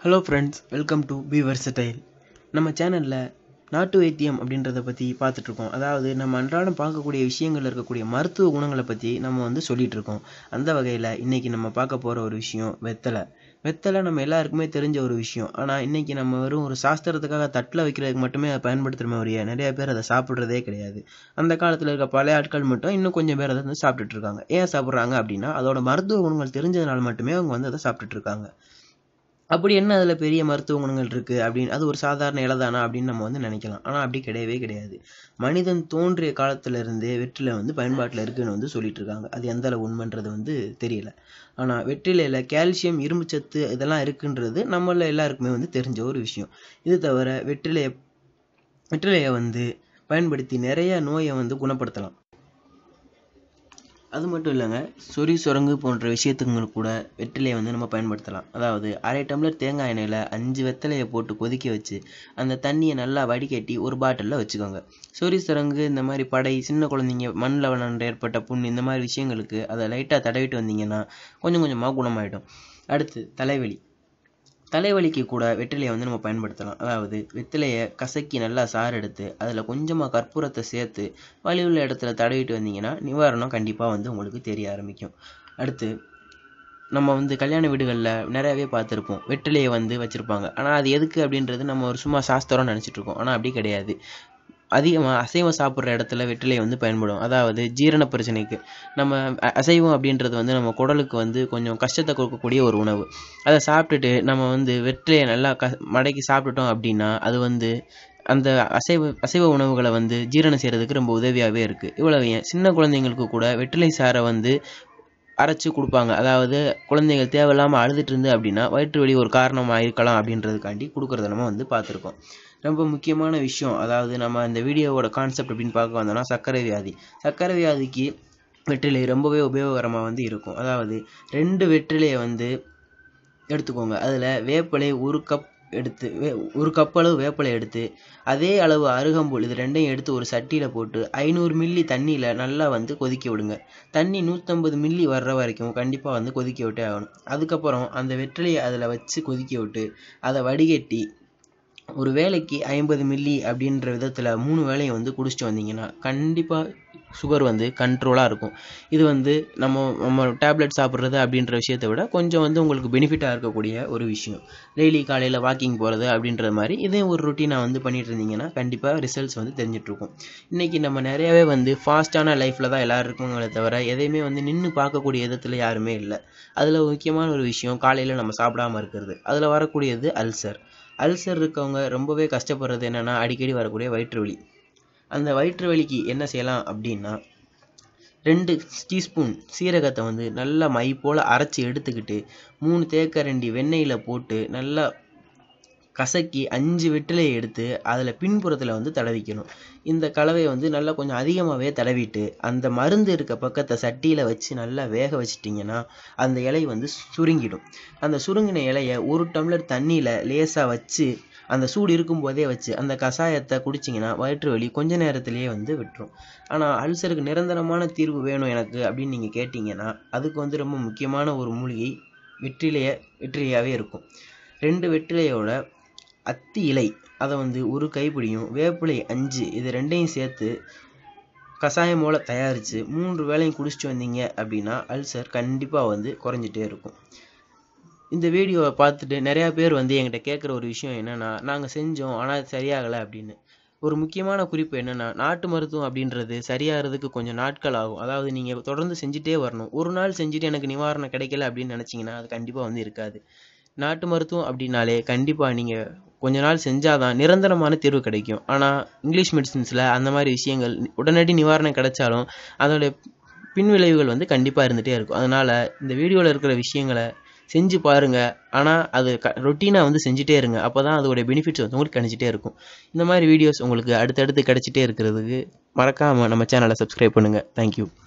hello friends welcome to be versatile நம்ம சேனலில் நாட்டு வைத்தியம் அப்படின்றத பற்றி பார்த்துட்ருக்கோம் அதாவது நம்ம அன்றாடம் பார்க்கக்கூடிய விஷயங்களில் இருக்கக்கூடிய மருத்துவ குணங்களை பற்றி நம்ம வந்து சொல்லிகிட்டு இருக்கோம் அந்த வகையில் இன்றைக்கி நம்ம பார்க்க போகிற ஒரு விஷயம் வெத்தலை வெத்தலை நம்ம எல்லாருக்குமே தெரிஞ்ச ஒரு விஷயம் ஆனால் இன்றைக்கி நம்ம வெறும் ஒரு சாஸ்திரத்துக்காக தட்டில் வைக்கிறதுக்கு மட்டுமே அதை பயன்படுத்துகிற ஒழிய நிறைய பேர் அதை சாப்பிட்றதே கிடையாது அந்த காலத்தில் இருக்க பழைய ஆட்கள் மட்டும் இன்னும் கொஞ்சம் பேர் அதை வந்து சாப்பிட்டுட்டு இருக்காங்க ஏன் சாப்பிட்றாங்க அப்படின்னா அதோட மருத்துவ குணங்கள் தெரிஞ்சதுனால மட்டுமே அவங்க வந்து அதை சாப்பிட்டுட்டு இருக்காங்க அப்படி என்ன அதில் பெரிய மருத்துவ குணங்கள் இருக்குது அப்படின்னு அது ஒரு சாதாரண இலை தானா அப்படின்னு நம்ம வந்து நினைக்கலாம் ஆனால் அப்படி கிடையவே கிடையாது மனிதன் தோன்றிய காலத்திலிருந்தே வெற்றிலை வந்து பயன்பாட்டில் இருக்குன்னு வந்து சொல்லிட்டு இருக்காங்க அது எந்த அளவு உண்மைன்றது வந்து தெரியல ஆனால் வெற்றிலையில் கால்சியம் இரும்புச்சத்து இதெல்லாம் இருக்குன்றது நம்மள எல்லாருக்குமே வந்து தெரிஞ்ச ஒரு விஷயம் இது தவிர வெற்றிலையை வெற்றிலையை வந்து பயன்படுத்தி நிறைய நோயை வந்து குணப்படுத்தலாம் அது மட்டும் இல்லைங்க சொறி சுரங்கு போன்ற விஷயத்துக்கு கூட வெற்றிலையை வந்து நம்ம பயன்படுத்தலாம் அதாவது அரை டம்ளர் தேங்காய் எண்ணெயில் அஞ்சு வெத்தலையை போட்டு கொதிக்க வச்சு அந்த தண்ணியை நல்லா வடிகட்டி ஒரு பாட்டிலில் வச்சுக்கோங்க சொறி சுரங்கு இந்த மாதிரி படை சின்ன குழந்தைங்க மண்ணில் விளாண்டு ஏற்பட்ட புண் இந்த மாதிரி விஷயங்களுக்கு அதை லைட்டாக தடவிட்டு வந்தீங்கன்னா கொஞ்சம் கொஞ்சமாக குணமாயிடும் அடுத்து தலைவலி தலைவலிக்கு கூட வெற்றிலையை வந்து நம்ம பயன்படுத்தலாம் அதாவது வெற்றிலையை கசக்கி நல்லா சாறு எடுத்து அதில் கொஞ்சமாக கற்பூரத்தை சேர்த்து வலி உள்ள இடத்துல தடவிட்டு வந்தீங்கன்னா நிவாரணம் கண்டிப்பாக வந்து உங்களுக்கு தெரிய ஆரம்பிக்கும் அடுத்து நம்ம வந்து கல்யாண வீடுகளில் நிறையவே பார்த்துருப்போம் வெற்றிலையை வந்து வச்சுருப்பாங்க ஆனால் அது எதுக்கு அப்படின்றது நம்ம ஒரு சும்மா சாஸ்திரம் நினச்சிட்டு இருக்கோம் ஆனால் அப்படி கிடையாது அதிகமாக அசைவம் சாப்பிட்ற இடத்துல வெற்றிலை வந்து பயன்படும் அதாவது ஜீரண பிரச்சனைக்கு நம்ம அசைவம் அப்படின்றது வந்து நம்ம குடலுக்கு வந்து கொஞ்சம் கஷ்டத்தை கொடுக்கக்கூடிய ஒரு உணவு அதை சாப்பிட்டுட்டு நம்ம வந்து வெற்றிலையை நல்லா க மடக்கி சாப்பிட்டுட்டோம் அப்படின்னா அது வந்து அந்த அசைவ அசைவ உணவுகளை வந்து ஜீரணம் செய்கிறதுக்கு ரொம்ப உதவியாகவே இருக்குது இவ்வளவு ஏன் சின்ன குழந்தைங்களுக்கு கூட வெற்றிலை சாரை வந்து அரைச்சி கொடுப்பாங்க அதாவது குழந்தைகள் தேவையில்லாமல் அழுதுட்டு இருந்து அப்படின்னா வயிற்று வலி ஒரு காரணமாக இருக்கலாம் அப்படின்றதுக்காண்டி கொடுக்குறத நம்ம வந்து பார்த்துருக்கோம் ரொம்ப முக்கியமான விஷயம் அதாவது நம்ம இந்த வீடியோவோட கான்செப்ட் அப்படின்னு பார்க்க வந்தோம்னா சர்க்கரை வியாதி சர்க்கரை வியாதிக்கு வெற்றிலை ரொம்பவே உபயோகரமாக வந்து இருக்கும் அதாவது ரெண்டு வெற்றிலையை வந்து எடுத்துக்கோங்க அதில் வேப்பிலை ஒரு கப் எடுத்து வே ஒரு கப் அளவு வேப்பிலை எடுத்து அதே அளவு அருகம்புல் இது ரெண்டையும் எடுத்து ஒரு சட்டியில் போட்டு ஐநூறு மில்லி தண்ணியில் நல்லா வந்து கொதிக்க விடுங்க தண்ணி நூற்றம்பது மில்லி வர்ற வரைக்கும் கண்டிப்பாக வந்து கொதிக்க விட்டே ஆகணும் அதுக்கப்புறம் அந்த வெற்றிலையை அதில் வச்சு கொதிக்க விட்டு அதை வடிகட்டி ஒரு வேலைக்கு ஐம்பது மில்லி அப்படின்ற விதத்தில் மூணு வேலையும் வந்து குடிச்சிட்டு வந்தீங்கன்னா கண்டிப்பாக சுகர் வந்து கண்ட்ரோலாக இருக்கும் இது வந்து நம்ம நம்ம டேப்லெட் சாப்பிட்றது அப்படின்ற விஷயத்தை விட கொஞ்சம் வந்து உங்களுக்கு பெனிஃபிட்டாக இருக்கக்கூடிய ஒரு விஷயம் டெய்லி காலையில் வாக்கிங் போகிறது அப்படின்ற மாதிரி இதே ஒரு ரொட்டீனாக வந்து பண்ணிட்டு இருந்தீங்கன்னா கண்டிப்பாக ரிசல்ட்ஸ் வந்து தெரிஞ்சிட்ருக்கும் இன்றைக்கி நம்ம நிறையாவே வந்து ஃபாஸ்ட்டான லைஃப்பில் தான் எல்லோரும் இருக்குங்களே தவிர எதையுமே வந்து நின்று பார்க்கக்கூடிய விதத்தில் யாருமே இல்லை அதில் முக்கியமான ஒரு விஷயம் காலையில் நம்ம சாப்பிடாமல் இருக்கிறது அதில் வரக்கூடியது அல்சர் அல்சர் இருக்கவங்க ரொம்பவே கஷ்டப்படுறது என்னென்னா அடிக்கடி வரக்கூடிய வயிற்று வலி அந்த வயிற்று வலிக்கு என்ன செய்யலாம் அப்படின்னா ரெண்டு டீஸ்பூன் சீரகத்தை வந்து நல்லா மை போல் அரைச்சி எடுத்துக்கிட்டு மூணு தேக்கரண்டி வெண்ணெயில் போட்டு நல்லா கசக்கி அஞ்சு வெற்றிலையை எடுத்து அதில் பின்புறத்தில் வந்து தடவிக்கணும் இந்த கலவையை வந்து நல்லா கொஞ்சம் அதிகமாகவே தடவிட்டு அந்த மருந்து இருக்க பக்கத்தை சட்டியில் வச்சு நல்லா வேக வச்சிட்டிங்கன்னா அந்த இலை வந்து சுருங்கிடும் அந்த சுருங்கின இலையை ஒரு டம்ளர் தண்ணியில் லேசாக வச்சு அந்த சூடு இருக்கும்போதே வச்சு அந்த கஷாயத்தை குடிச்சிங்கன்னா வயிற்று வலி கொஞ்ச நேரத்திலேயே வந்து விட்டுரும் ஆனால் அல்சருக்கு நிரந்தரமான தீர்வு வேணும் எனக்கு அப்படின்னு நீங்கள் கேட்டிங்கன்னா அதுக்கு வந்து ரொம்ப முக்கியமான ஒரு மூலிகை வெற்றிலைய வெற்றிலையாகவே இருக்கும் ரெண்டு வெற்றிலையோட அத்தி இலை அதை வந்து ஒரு கைப்பிடியும் வேப்பிலை அஞ்சு இது ரெண்டையும் சேர்த்து கஷாயம் போல் தயாரித்து மூன்று வேலையும் குடிச்சிட்டு வந்தீங்க அப்படின்னா அல்சர் கண்டிப்பாக வந்து குறைஞ்சிட்டே இருக்கும் இந்த வீடியோவை பார்த்துட்டு நிறையா பேர் வந்து என்கிட்ட கேட்குற ஒரு விஷயம் என்னென்னா நாங்கள் செஞ்சோம் ஆனால் அது சரியாகலை அப்படின்னு ஒரு முக்கியமான குறிப்பு என்னென்னா நாட்டு மருத்துவம் அப்படின்றது சரியாகிறதுக்கு கொஞ்சம் நாட்கள் ஆகும் அதாவது நீங்கள் தொடர்ந்து செஞ்சுட்டே வரணும் ஒரு நாள் செஞ்சுட்டு எனக்கு நிவாரணம் கிடைக்கல அப்படின்னு நினச்சிங்கன்னா அது கண்டிப்பாக வந்து இருக்காது நாட்டு மருத்துவம் அப்படின்னாலே கண்டிப்பாக நீங்கள் கொஞ்ச நாள் செஞ்சால் தான் நிரந்தரமான தீர்வு கிடைக்கும் ஆனால் இங்கிலீஷ் மெடிசின்ஸில் அந்த மாதிரி விஷயங்கள் உடனடி நிவாரணம் கிடைச்சாலும் அதோடைய பின்விளைவுகள் வந்து கண்டிப்பாக இருந்துகிட்டே இருக்கும் அதனால் இந்த வீடியோவில் இருக்கிற விஷயங்களை செஞ்சு பாருங்கள் ஆனால் அது க ரொட்டீனாக வந்து செஞ்சுட்டே இருங்க அப்போ தான் அதோடைய பெனிஃபிட்ஸ் வந்து உங்களுக்கு கிடைச்சிட்டே இருக்கும் இந்த மாதிரி வீடியோஸ் உங்களுக்கு அடுத்தடுத்து கிடச்சிட்டே இருக்கிறதுக்கு மறக்காமல் நம்ம சேனலை சப்ஸ்கிரைப் பண்ணுங்கள் தேங்க்யூ